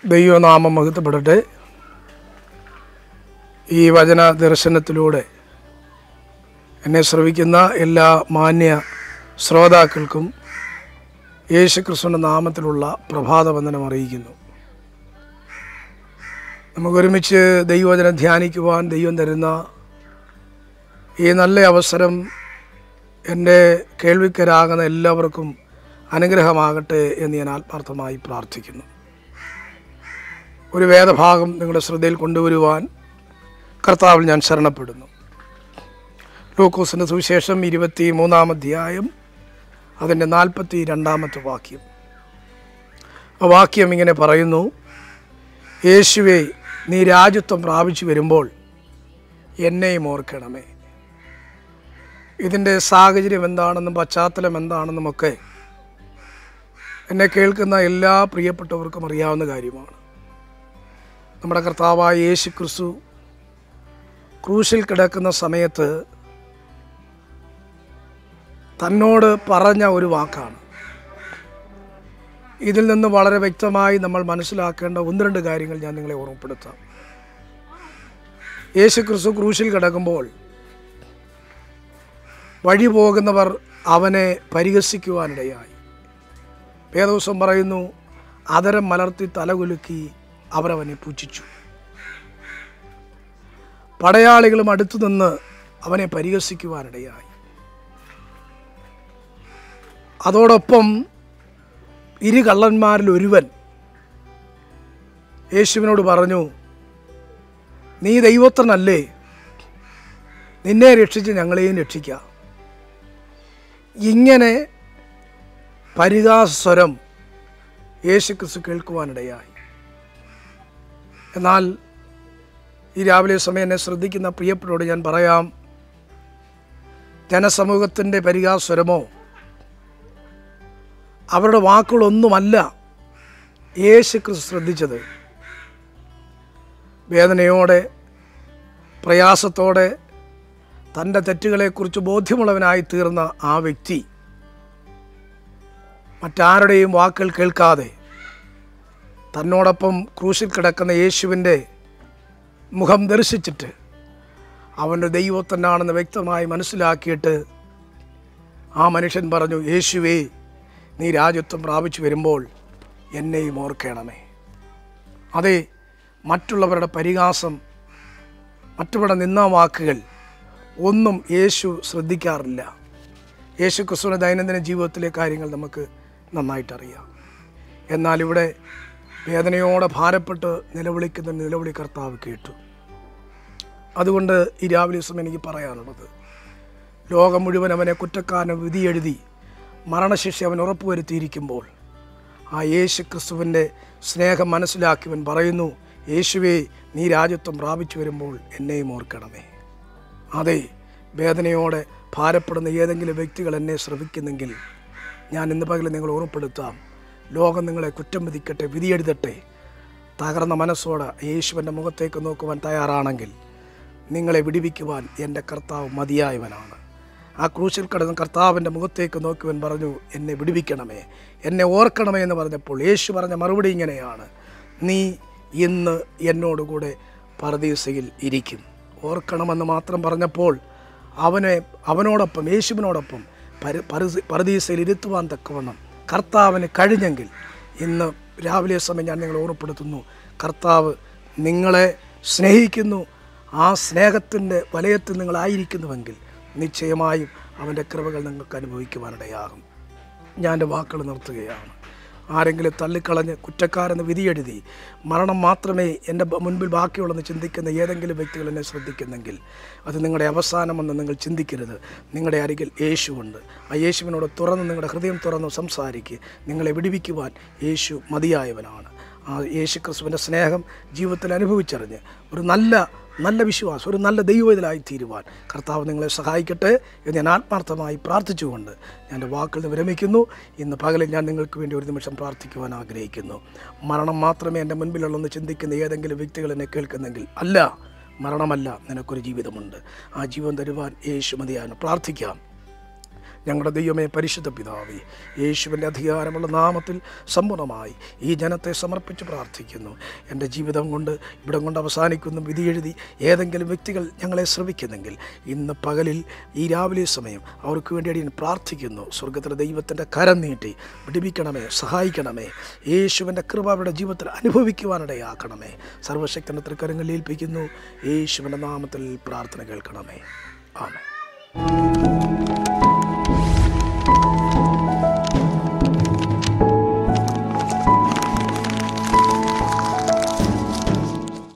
ദൈവനാമം മഹത്വപ്പെടട്ടെ ഈ വചന ദർശനത്തിലൂടെ എന്നെ ശ്രവിക്കുന്ന എല്ലാ മാന്യ ശ്രോതാക്കൾക്കും യേശു ക്രിസ്തുവിൻ്റെ നാമത്തിലുള്ള പ്രഭാതവന്ദനം അറിയിക്കുന്നു നമുക്കൊരുമിച്ച് ദൈവവചനം ധ്യാനിക്കുവാൻ ദൈവം തരുന്ന ഈ നല്ല അവസരം എൻ്റെ കേൾവിക്കരാകുന്ന എല്ലാവർക്കും അനുഗ്രഹമാകട്ടെ എന്ന് ഞാൻ ആത്മാർത്ഥമായി പ്രാർത്ഥിക്കുന്നു ഒരു വേദഭാഗം നിങ്ങളുടെ ശ്രദ്ധയിൽ കൊണ്ടുവരുവാൻ കർത്താവിൽ ഞാൻ ശരണപ്പെടുന്നു ലൂക്കോസിൻ്റെ സുവിശേഷം ഇരുപത്തി മൂന്നാം അധ്യായം അതിൻ്റെ നാൽപ്പത്തി രണ്ടാമത്തെ വാക്യം ആ വാക്യം ഇങ്ങനെ പറയുന്നു യേശുവെ നീ രാജ്യത്വം പ്രാപിച്ചു വരുമ്പോൾ എന്നെയും ഓർക്കണമേ ഇതിൻ്റെ സാഹചര്യം എന്താണെന്നും പശ്ചാത്തലം എന്താണെന്നുമൊക്കെ എന്നെ കേൾക്കുന്ന എല്ലാ പ്രിയപ്പെട്ടവർക്കും അറിയാവുന്ന കാര്യമാണ് നമ്മുടെ കർത്താവായ യേശു ക്രിസ്തു ക്രൂശിൽ കിടക്കുന്ന സമയത്ത് തന്നോട് പറഞ്ഞ ഒരു വാക്കാണ് ഇതിൽ നിന്ന് വളരെ വ്യക്തമായി നമ്മൾ മനസ്സിലാക്കേണ്ട ഒന്ന് രണ്ട് കാര്യങ്ങൾ ഞാൻ നിങ്ങളെ ഓർമ്മപ്പെടുത്താം യേശു ക്രിസ്തു ക്രൂശിൽ കിടക്കുമ്പോൾ വഴി പോകുന്നവർ അവനെ പരിഹസിക്കുവാനിടയായി വേദവസം പറയുന്നു അതരം മലർത്തി തലകുലുക്കി അവരവനെ പുച്ഛിച്ചു പടയാളികളും അടുത്തു നിന്ന് അവനെ പരിഹസിക്കുവാനിടയായി അതോടൊപ്പം ഇരു കള്ളന്മാരിൽ ഒരുവൻ യേശുവിനോട് പറഞ്ഞു നീ ദൈവത്തനല്ലേ നിന്നെ രക്ഷിച്ച് ഞങ്ങളെയും രക്ഷിക്കാം ഇങ്ങനെ പരിഹാസസ്വരം യേശു ക്രിസ്തു കേൾക്കുവാനിടയായി എന്നാൽ ഈ രാവിലെ സമയം എന്നെ ശ്രദ്ധിക്കുന്ന പ്രിയപ്പെട്ടോട് ഞാൻ പറയാം ജനസമൂഹത്തിൻ്റെ പരിഹാസ്വരമോ അവരുടെ വാക്കുകളൊന്നുമല്ല യേശു ക്രിസ്തു ശ്രദ്ധിച്ചത് വേദനയോടെ പ്രയാസത്തോടെ തൻ്റെ തെറ്റുകളെക്കുറിച്ച് ബോധ്യമുള്ളവനായി തീർന്ന ആ വ്യക്തി മറ്റാരുടെയും വാക്കുകൾ കേൾക്കാതെ തന്നോടൊപ്പം ക്രൂശിൽ കിടക്കുന്ന യേശുവിൻ്റെ മുഖം ദർശിച്ചിട്ട് അവൻ്റെ ദൈവത്തന്നാണെന്ന് വ്യക്തമായി മനസ്സിലാക്കിയിട്ട് ആ മനുഷ്യൻ പറഞ്ഞു യേശുവേ നീ രാജ്യത്വം പ്രാപിച്ചു വരുമ്പോൾ എന്നെയും ഓർക്കണമേ അതെ മറ്റുള്ളവരുടെ പരിഹാസം മറ്റുള്ളവരുടെ നിന്ന വാക്കുകൾ ഒന്നും യേശു ശ്രദ്ധിക്കാറില്ല യേശു ക്രിസ്തുവിൻ്റെ ദൈനംദിന ജീവിതത്തിലെ കാര്യങ്ങൾ നമുക്ക് നന്നായിട്ടറിയാം എന്നാൽ ഇവിടെ വേദനയോടെ ഭാരപ്പെട്ട് നിലവിളിക്കുന്ന നിലവിളി കർത്താവ് കേട്ടു അതുകൊണ്ട് ഈ രാവിലെ ദിവസം എനിക്ക് പറയാനുള്ളത് ലോകം മുഴുവൻ അവനെ കുറ്റക്കാരനെ വിധി എഴുതി മരണശിക്ഷ അവൻ ഉറപ്പുവരുത്തിയിരിക്കുമ്പോൾ ആ യേശു ക്രിസ്തുവിൻ്റെ സ്നേഹം മനസ്സിലാക്കിയവൻ പറയുന്നു യേശുവേ നീ രാജ്യത്വം പ്രാപിച്ചു വരുമ്പോൾ എന്നെയും ഓർക്കണമേ അതെ വേദനയോടെ ഭാരപ്പെടുന്ന ഏതെങ്കിലും വ്യക്തികൾ എന്നെ ശ്രമിക്കുന്നെങ്കിൽ ഞാൻ ഇന്ന് പകൽ നിങ്ങൾ ഓർമ്മപ്പെടുത്താം ലോകം നിങ്ങളെ കുറ്റം വിധിക്കട്ടെ വിധിയെഴുതട്ടെ തകർന്ന മനസ്സോടെ യേശുവിൻ്റെ മുഖത്തേക്ക് നോക്കുവാൻ തയ്യാറാണെങ്കിൽ നിങ്ങളെ വിടിവിക്കുവാൻ എൻ്റെ കർത്താവ് മതിയായവനാണ് ആ ക്രൂശിൽ കിടന്ന് കർത്താവിൻ്റെ മുഖത്തേക്ക് നോക്കുവൻ പറഞ്ഞു എന്നെ വിടുവിക്കണമേ എന്നെ ഓർക്കണമേ എന്ന് പറഞ്ഞപ്പോൾ യേശു പറഞ്ഞ മറുപടി ഇങ്ങനെയാണ് നീ ഇന്ന് എന്നോടുകൂടെ പരദീസയിൽ ഇരിക്കും ഓർക്കണമെന്ന് മാത്രം പറഞ്ഞപ്പോൾ അവനെ അവനോടൊപ്പം യേശുവിനോടൊപ്പം പര പരദീ- പരദീസയിൽ ഇരുത്തുവാൻ തക്കവണ്ണം കർത്താവിന് കഴിഞ്ഞെങ്കിൽ ഇന്ന് രാവിലെ സമയം ഞാൻ നിങ്ങളെ ഓർമ്മപ്പെടുത്തുന്നു കർത്താവ് നിങ്ങളെ സ്നേഹിക്കുന്നു ആ സ്നേഹത്തിൻ്റെ വലയത്തിൽ നിങ്ങളായിരിക്കുന്നുവെങ്കിൽ നിശ്ചയമായും അവൻ്റെ കൃപകൾ നിങ്ങൾക്ക് അനുഭവിക്കുവാനിടയാകും ഞാൻ എൻ്റെ വാക്കുകൾ നിർത്തുകയാണ് ആരെങ്കിലും തള്ളിക്കളഞ്ഞ് കുറ്റക്കാരെന്ന് വിധിയെഴുതി മരണം മാത്രമേ എൻ്റെ ബ- മുൻപിൽ ബാക്കിയുള്ളെന്ന് ചിന്തിക്കുന്ന ഏതെങ്കിലും വ്യക്തികൾ എന്നെ ശ്രദ്ധിക്കുന്നെങ്കിൽ അത് നിങ്ങളുടെ അവസാനമെന്ന് നിങ്ങൾ ചിന്തിക്കരുത് നിങ്ങളുടെ അരികിൽ യേശുവുണ്ട് ആ യേശുവിനോട് തുറന്ന് നിങ്ങളുടെ ഹൃദയം തുറന്ന് സംസാരിക്കുക നിങ്ങളെ വിടിവിക്കുവാൻ യേശു മതിയായവനാണ് ആ യേശു ക്രിസ്തുവിൻ്റെ സ്നേഹം ജീവിതത്തിൽ അനുഭവിച്ചറിഞ്ഞ് ഒരു നല്ല നല്ല വിശ്വാസം ഒരു നല്ല ദൈവത്തിലായി തീരുവാൻ കർത്താവ് നിങ്ങളെ സഹായിക്കട്ടെ എന്ന് ഞാൻ ആത്മാർത്ഥമായി പ്രാർത്ഥിച്ചുകൊണ്ട് ഞാൻ എൻ്റെ വാക്കുകൾ നിന്ന് വിരമിക്കുന്നു ഇന്ന് പകലിൽ ഞാൻ നിങ്ങൾക്ക് വേണ്ടി ഒരു നിമിഷം പ്രാർത്ഥിക്കുവാൻ ആഗ്രഹിക്കുന്നു മരണം മാത്രമേ എൻ്റെ മുൻപിലുള്ളെന്ന് ചിന്തിക്കുന്ന ഏതെങ്കിലും വ്യക്തികൾ എന്നെ കേൾക്കുന്നെങ്കിൽ അല്ല മരണമല്ല നിനക്കൊരു ജീവിതമുണ്ട് ആ ജീവൻ തരുവാൻ യേശു മതിയാണ് പ്രാർത്ഥിക്കാം ഞങ്ങളുടെ ദൈവമേ പരിശുദ്ധ പിതാവേ യേശുവിൻ്റെ അധികാരമുള്ള നാമത്തിൽ സമ്പൂർണ്ണമായി ഈ ജനത്തെ സമർപ്പിച്ച് പ്രാർത്ഥിക്കുന്നു എൻ്റെ ജീവിതം കൊണ്ട് ഇവിടം കൊണ്ട് അവസാനിക്കുന്നു വിധി എഴുതി ഏതെങ്കിലും വ്യക്തികൾ ഞങ്ങളെ ശ്രമിക്കുന്നെങ്കിൽ ഇന്ന് പകലിൽ ഈ രാവിലെ സമയം അവർക്ക് വേണ്ടി അടിയൻ പ്രാർത്ഥിക്കുന്നു സ്വർഗത്തിലെ ദൈവത്തിൻ്റെ കരം നീട്ടി വിടിപ്പിക്കണമേ സഹായിക്കണമേ യേശുവിൻ്റെ കൃപ അവരുടെ ജീവിതത്തിൽ അനുഭവിക്കുവാനിടയാക്കണമേ സർവശക്തൻ്റെ തൃക്കരങ്ങളിൽ ഏൽപ്പിക്കുന്നു യേശുവിൻ്റെ നാമത്തിൽ പ്രാർത്ഥന കേൾക്കണമേ ആമേ